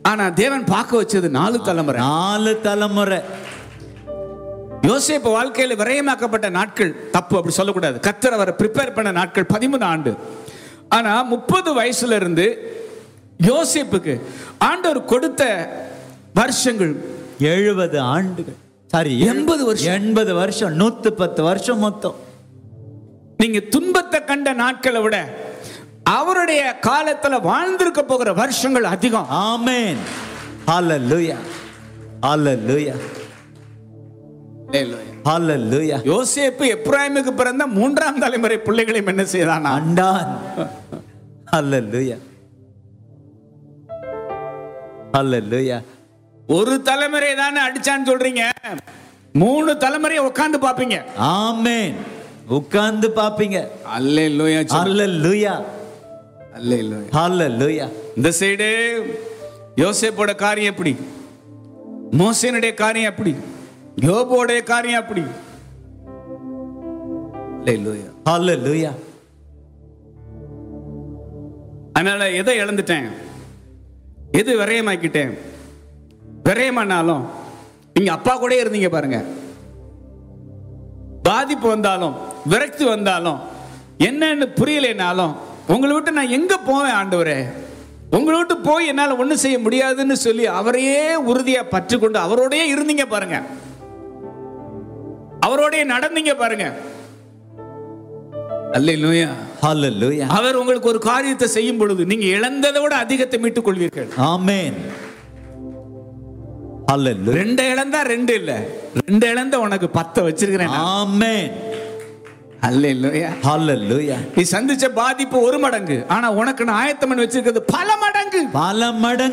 ஆனா தேவன் பார்க்க வச்சது நாலு தலைமுறை நாலு தலைமுறை யோசேப்பு வாழ்க்கையில விரயமாக்கப்பட்ட நாட்கள் தப்பு அப்படி சொல்லக்கூடாது கத்தர் அவரை ப்ரிப்பேர் பண்ண நாட்கள் பதிமூணு ஆண்டு ஆனா முப்பது வயசுல இருந்து யோசேப்புக்கு ஆண்டவர் கொடுத்த வருஷங்கள் எழுபது ஆண்டுகள் சாரி எண்பது வருஷம். எண்பது வருஷம் நூத்து பத்து வருஷம் மொத்தம் நீங்க துன்பத்தை கண்ட நாட்களை விட அவருடைய காலத்துல வாழ்ந்திருக்க போகிற வருஷங்கள் அதிகம் ஆமென் ஹalleluya ஹalleluya ஹalleluya யோசேப்பு எப்ராயிமுக்கு பிறந்த மூன்றாம் தலைமுறை பிள்ளைகளையும் என்ன செய்தானா அண்டான் ஹalleluya ஹalleluya ஒரு தலைமுறை தானே அடிச்சான்னு சொல்றீங்க மூணு தலைமுறையை உட்கார்ந்து பாப்பீங்க ஆமென் உட்கார்ந்து பாப்பீங்க அல்லே லோயா ஹalleluya அல்லே லோயா ஹalleluya இந்த சைடு யோசேப்போட காரியம் எப்படி மோசனுடைய காரியம் எப்படி யோபோடைய காரியம் எப்படி அல்லேலூயா. ஹalleluya அதனால எதை இழந்துட்டேன் எது விரயமாக்கிட்டேன் விரயமானாலும் நீங்க அப்பா கூட இருந்தீங்க பாருங்க பாதிப்பு வந்தாலும் விரக்தி வந்தாலும் என்னன்னு புரியலைனாலும் உங்களை விட்டு நான் எங்க போவேன் ஆண்டவரே உங்களை விட்டு போய் என்னால ஒண்ணும் செய்ய முடியாதுன்னு சொல்லி அவரையே உறுதியா பற்று கொண்டு அவரோடயே இருந்தீங்க பாருங்க அவரோடயே நடந்தீங்க பாருங்க அல்லேலூயா ஹalleluya அவர் உங்களுக்கு ஒரு காரியத்தை செய்யும் பொழுது நீங்க இழந்ததை விட அதிகத்தை மீட்டுக் கொள்வீர்கள் ஆமென் ஹalleluya ரெண்டு இழந்தா ரெண்டு இல்ல ரெண்டு இழந்த உனக்கு பத்த வச்சிருக்கிறேன் நான். ஆமென் அல்லேலூயா ஹalleluya நீ சந்திச்ச பாதிப்பு ஒரு மடங்கு ஆனா உனக்கு நான் ஆயத்தம் பண்ணி வச்சிருக்கிறது பல மடங்கு பல மடங்கு